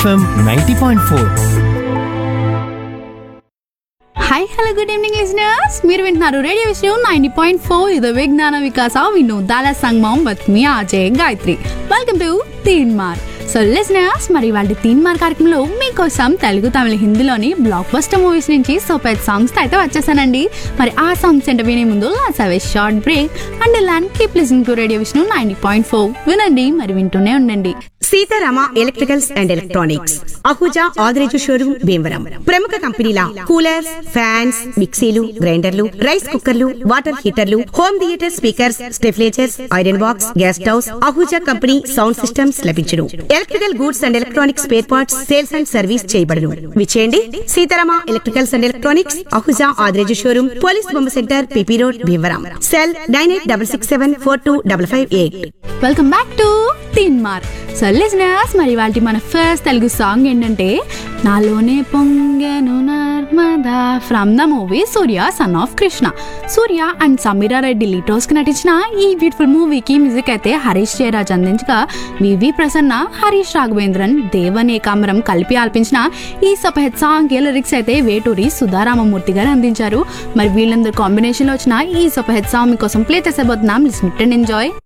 FM ninety point four hi hello good evening listeners మీరు వింటున్నారు radio విషయం ninety point four ఇది విజ్ఞాన వికాస వినోదాల సంగమం విత్ మీ అజయ్ గాయత్రి వెల్కమ్ టు తీన్ మార్ సో లిజనర్స్ మరి వాళ్ళ తీన్ మార్ కార్యక్రమంలో మీకోసం తెలుగు తమిళ హిందీలోని బ్లాక్ బస్టర్ మూవీస్ నుంచి సూపర్ సాంగ్స్ అయితే వచ్చేసానండి మరి ఆ సాంగ్స్ అంటే వినే ముందు లాస్ అవే షార్ట్ బ్రేక్ అండ్ ల్యాండ్ కీప్ లిసింగ్ టు రేడియో విషయం నైన్టీ పాయింట్ ఫోర్ వినండి మరి వింటూనే ఉండండి Seetharama electricals and electronics Ahuja Adireju showroom Bhimavaram ప్రముఖ కంపెనీల కూలర్స్ ఫ్యాన్స్ మిక్సీలు గ్రైండర్లు రైస్ కుక్కర్లు వాటర్ హీటర్లు హోమ్ థియేటర్ స్పీకర్స్ స్టెఫ్లేచర్స్ iron box gas stoves Ahuja company sound systems లభించును electrical goods and electronics spare parts sales and service చేయబడును విచేయండి Seetharama electricals and electronics Ahuja Adireju showroom police బొమ్మ centre PP road Bhimavaram cell nine eight double six seven four two double five eight welcome back to తీన్ మార్ so listeners మరి వాళ్ళ మన first Telugu song ఏంటంటే నాలోనే పొంగెను Narmada from the movie Surya son of Krishna Surya and Sameera Reddy లీటోస్ కి నటించిన ఈ బ్యూటిఫుల్ మూవీకి మ్యూజిక్ అయితే హరీష్ జయరాజ్ అందించగా వివి ప్రసన్న హరీష్ రాఘవేంద్రన్ దేవన్ ఏకాంబరం కలిపి ఆల్పించిన ఈ సపహెత్ సాంగ్ లిరిక్స్ అయితే వేటూరి సుధారామమూర్తి గారు అందించారు మరి వీళ్ళందరూ కాంబినేషన్ లో వచ్చిన ఈ సపహెత్ సాంగ్ మీకోసం ప్లే చేసబోతున్నాం లిసన్ అండ్ ఎంజాయ్